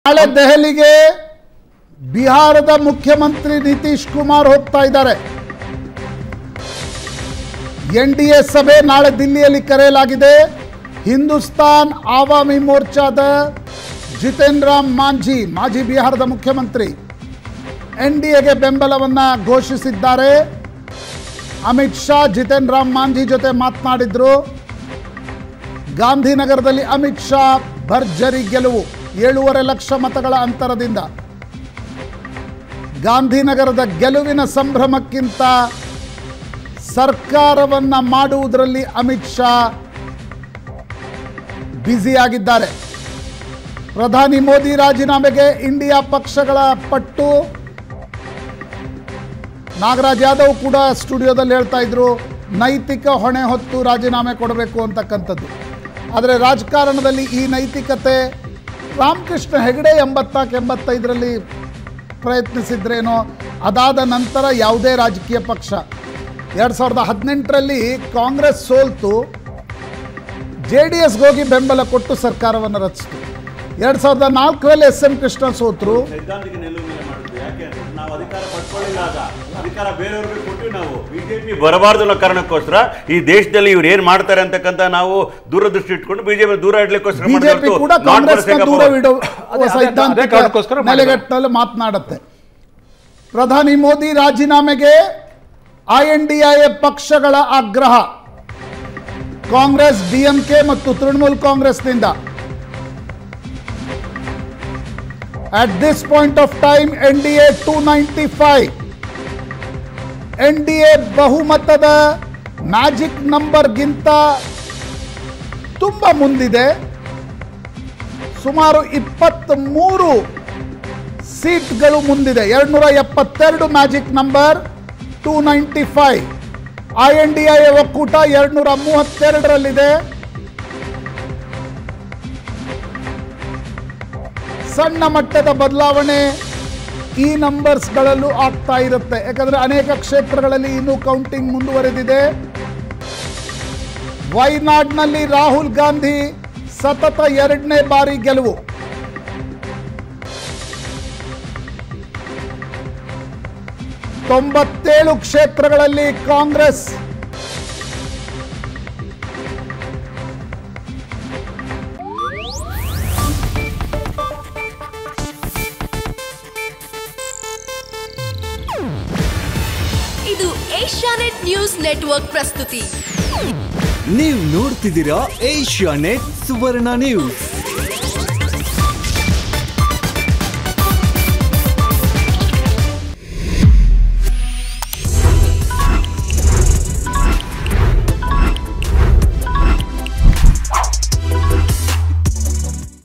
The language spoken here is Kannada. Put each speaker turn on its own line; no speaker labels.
ನಾಳೆ ದೆಹಲಿಗೆ ಬಿಹಾರದ ಮುಖ್ಯಮಂತ್ರಿ ನಿತೀಶ್ ಕುಮಾರ್ ಹೋಗ್ತಾ ಇದ್ದಾರೆ ಎನ್ ಡಿ ಎ ಸಭೆ ನಾಳೆ ದಿಲ್ಲಿಯಲ್ಲಿ ಕರೆಯಲಾಗಿದೆ ಹಿಂದೂಸ್ತಾನ್ ಆವಾಮಿ ಮೋರ್ಚಾದ ಜಿತೇನ್ ರಾಮ್ ಮಾಂಝಿ ಮಾಜಿ ಬಿಹಾರದ ಮುಖ್ಯಮಂತ್ರಿ ಎನ್ ಡಿ ಎಗೆ ಬೆಂಬಲವನ್ನು ಘೋಷಿಸಿದ್ದಾರೆ ಅಮಿತ್ ಶಾ ಜಿತೇನ್ ರಾಮ್ ಮಾಂಝಿ ಜೊತೆ ಮಾತನಾಡಿದ್ರು ಗಾಂಧಿನಗರದಲ್ಲಿ ಅಮಿತ್ ಶಾ ಭರ್ಜರಿ ಗೆಲುವು ಏಳೂವರೆ ಲಕ್ಷ ಮತಗಳ ಅಂತರದಿಂದ ಗಾಂಧಿನಗರದ ಗೆಲುವಿನ ಸಂಭ್ರಮಕ್ಕಿಂತ ಸರ್ಕಾರವನ್ನ ಮಾಡುವುದರಲ್ಲಿ ಅಮಿತ್ ಶಾ ಬ್ಯುಸಿಯಾಗಿದ್ದಾರೆ ಪ್ರಧಾನಿ ಮೋದಿ ರಾಜೀನಾಮೆಗೆ ಇಂಡಿಯಾ ಪಕ್ಷಗಳ ಪಟ್ಟು ನಾಗರಾಜ್ ಯಾದವ್ ಕೂಡ ಸ್ಟುಡಿಯೋದಲ್ಲಿ ಹೇಳ್ತಾ ಇದ್ರು ನೈತಿಕ ಹೊಣೆ ಹೊತ್ತು ರಾಜೀನಾಮೆ ಕೊಡಬೇಕು ಅಂತಕ್ಕಂಥದ್ದು ಆದರೆ ರಾಜಕಾರಣದಲ್ಲಿ ಈ ನೈತಿಕತೆ ರಾಮಕೃಷ್ಣ ಹೆಗಡೆ ಎಂಬತ್ತಾಕೆ ಎಂಬತ್ತೈದರಲ್ಲಿ ಪ್ರಯತ್ನಿಸಿದ್ರೇನೋ ಅದಾದ ನಂತರ ಯಾವುದೇ ರಾಜಕೀಯ ಪಕ್ಷ ಎರಡು ಸಾವಿರದ ಹದಿನೆಂಟರಲ್ಲಿ ಕಾಂಗ್ರೆಸ್ ಸೋಲ್ತು ಜೆ ಡಿ ಎಸ್ಗೆ ಹೋಗಿ ಬೆಂಬಲ ಕೊಟ್ಟು ಸರ್ಕಾರವನ್ನು ರಚಿಸಿತು ಎರಡು ಸಾವಿರದ ನಾಲ್ಕರಲ್ಲಿ ಎಸ್ ಎಂ ಕೃಷ್ಣ ಸೋತರು
ಸೈದ್ಧಾಂತಿಕ ನಿಲುವು ಮೇಲೆ ಮಾಡಿದ್ವಿ ಯಾಕೆ ಅಂದ್ರೆ ನಾವು ಅಧಿಕಾರ ಪಡ್ಕೊಳ್ಳಿಲ್ಲ ಆಗ ಅಧಿಕಾರ ಬೇರೆಯವ್ರಿಗೆ ಕೊಟ್ಟಿವಿ ನಾವು ಬಿಜೆಪಿ ಬರಬಾರ್ದು ಅನ್ನೋ ಕಾರಣಕ್ಕೋಸ್ಕರ ಈ ದೇಶದಲ್ಲಿ ಇವ್ರು ಏನ್ ಮಾಡ್ತಾರೆ ಅಂತಕ್ಕಂತ ನಾವು ದೂರದೃಷ್ಟಿ ಇಟ್ಕೊಂಡು ಬಿಜೆಪಿ ದೂರ ಇಡ್ಲಿಕ್ಕೋಸ್ಕರ
ಬಿಜೆಪಿ ಕೂಡ ಕಾಂಗ್ರೆಸ್ನ ದೂರವಿಡುವ
ಅದೇ- ಅದೇ
ಸೈದ್ಧಾಂತಿಕ
ಕಾರಣಕ್ಕೋಸ್ಕರ ಮಾಡಿದ್ದಾರೆ.
ನೆಲೆಗಟ್ಟಲು ಮಾತನಾಡುತ್ತೆ ಪ್ರಧಾನಿ ಮೋದಿ ರಾಜೀನಾಮೆಗೆ ಐ ಎನ್ ಡಿ ಐ ಪಕ್ಷಗಳ ಆಗ್ರಹ ಕಾಂಗ್ರೆಸ್ ಡಿಎಂಕೆ ಮತ್ತು ತೃಣಮೂಲ್ ಕಾಂಗ್ರೆಸ್ನಿಂದ at this point of time N D A two ninety five N D A ಬಹುಮತದ ಮ್ಯಾಜಿಕ್ ನಂಬರ್ಗಿಂತ ತುಂಬ ಮುಂದಿದೆ ಸುಮಾರು ಇಪ್ಪತ್ತ್ಮೂರು ಸೀಟ್ಗಳು ಮುಂದಿದೆ ಎರಡ್ನೂರ ಎಪ್ಪತ್ತೆರಡು magic number two ninety five I N D I ಒಕ್ಕೂಟ ಎರಡ್ನೂರ ಮೂವತ್ತೆರಡರಲ್ಲಿದೆ ಸಣ್ಣ ಮಟ್ಟದ ಬದಲಾವಣೆ ಈ ನಂಬರ್ಸ್ಗಳಲ್ಲೂ ಆಗ್ತಾ ಇರುತ್ತೆ ಯಾಕಂದ್ರೆ ಅನೇಕ ಕ್ಷೇತ್ರಗಳಲ್ಲಿ ಇನ್ನೂ ಕೌಂಟಿಂಗ್ ಮುಂದುವರೆದಿದೆ ವೈನಾಡ್ನಲ್ಲಿ ರಾಹುಲ್ ಗಾಂಧಿ ಸತತ ಎರಡನೇ ಬಾರಿ ಗೆಲುವು ತೊಂಬತ್ತೇಳು ಕ್ಷೇತ್ರಗಳಲ್ಲಿ ಕಾಂಗ್ರೆಸ್
ಇದು ಏಷ್ಯಾನೆಟ್ ನ್ಯೂಸ್ ನೆಟ್ವರ್ಕ್ ಪ್ರಸ್ತುತಿ
ನೀವು ನೋಡ್ತಿದ್ದೀರಾ ಏಷ್ಯಾ ನೆಟ್ ಸುವರ್ಣ ನ್ಯೂಸ್